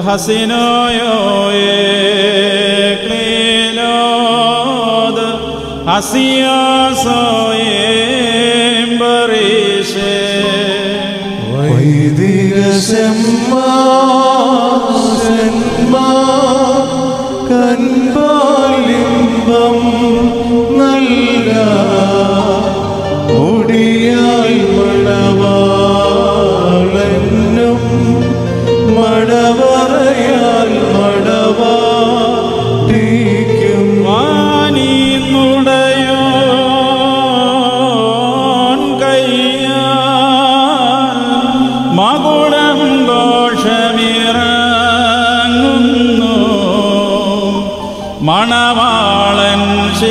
Hasinoi Asiasoyem Barishe വൈദിക സമ്മാസന്മാ കൻപാലിംബം നൽക മുടിയാൽ മണവാളനും മടവറയാൽ മടവാട്ടിക്കും വാനിന്നുടയോൻ കയ്യാൽ മകുടം ഘോഷമിറങ്ങുന്നു മണവാളൻ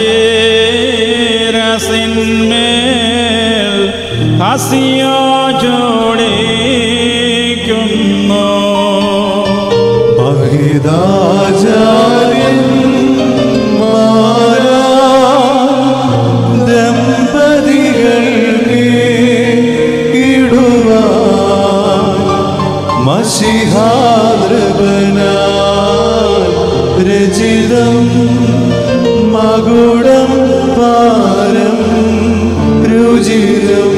ശിരസിന്മേൽ ഹസിയോ ചൂടിക്കുന്നു മഹിതാചാര്യന്മാരാ ദമ്പതികൾക്ക് ഇടുവാൻ മഷിഹാദൃപനാൽ രചിതം മകുടം പാരം രുചിരം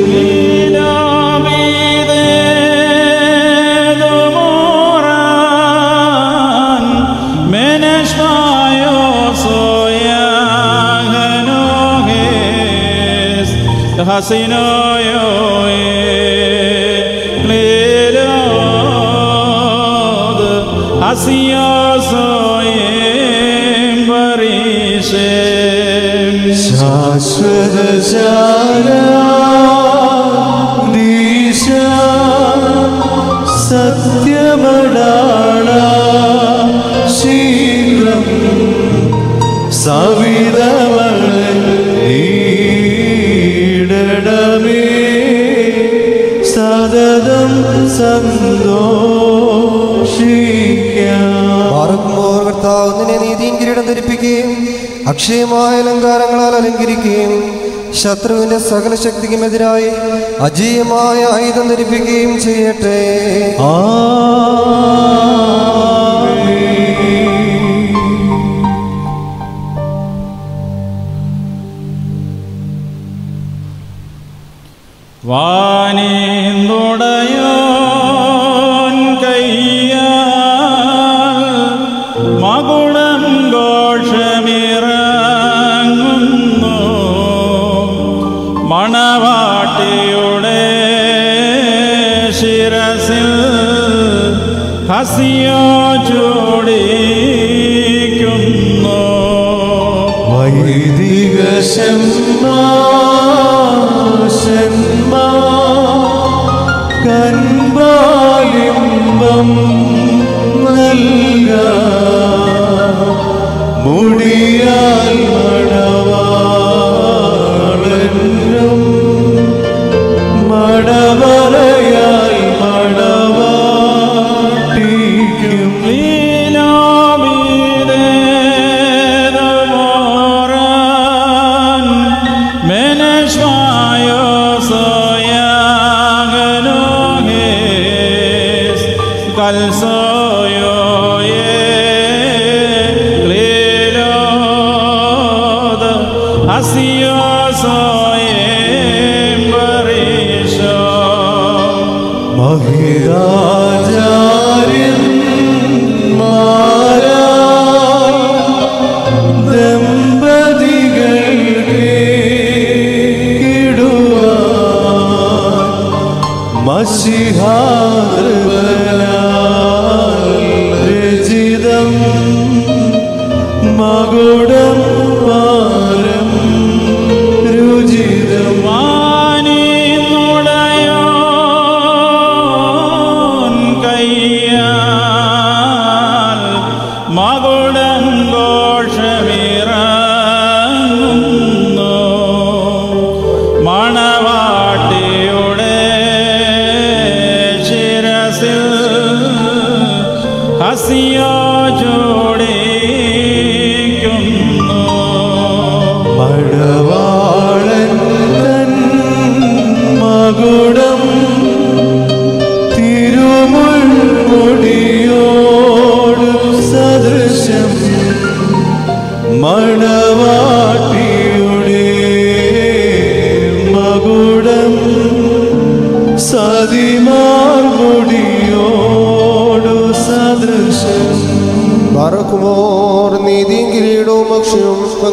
Hasinoyo Hasiyosoyem Barishem ശാശ്വതശാല ദീശ സത്യമടാള ശീലം സവിതമീടമേ സതതം സന്തോഷിക്കാം മാറുമ്പോൾ കർത്താവ് നിന്നെ നീതിയും കിരീടം ധരിപ്പിക്കുകയും അക്ഷയമായ അലങ്കാരങ്ങളാൽ അലങ്കരിക്കുകയും ശത്രുവിന്റെ സകല ശക്തിക്കുമെതിരായി അജീയമായ ആയുധം ധരിപ്പിക്കുകയും ചെയ്യട്ടെ വാനിന്തുടയോൻ കയ്യാൽ മകുളം ഘോഷമിറങ്ങുന്നു മണവാട്ടിയുടെ ശിരസിൽ ഹസിയോ ചൂടിക്കുന്നു വൈദിക ശമ്മാശന്മാ കൻപാലിംബം നൽക മുടിയാൽ മടവാളനും മടവറയാൽ മടവാട്ടിക്കും Lilobidedomoran Meneshmayo soyaganoges Kalsoyo ye Lilod Asio soyem barisho മഹിരാചാര്യന്മാരാ ദമ്പതികൾക്ക് ഇടുവാൻ മഷിഹാദൃപനാൽ രചിതം മകുടം പാരം രുചിതം വാനിന്നുടയോൻ കയ്യാൽ മകുടം ഘോഷമിറങ്ങുന്നു മണവാട്ടിയുടെ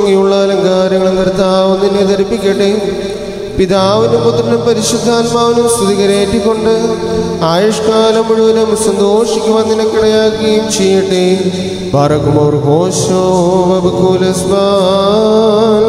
ഭംഗിയുള്ള അലങ്കാരങ്ങളും കർത്താവ് നിന്നെ ധരിപ്പിക്കട്ടെ പിതാവിനും പുത്രനും പരിശുദ്ധാത്മാവിനും സ്തുതികരേറ്റിക്കൊണ്ട് ആയുഷ്കാലം മുഴുവനും സന്തോഷിക്കുവാൻ നിനക്കിടയാക്കുകയും ചെയ്യട്ടെ പറക്കുമോർ ഘോഷോ വബുക്കുലസ്ബാൽ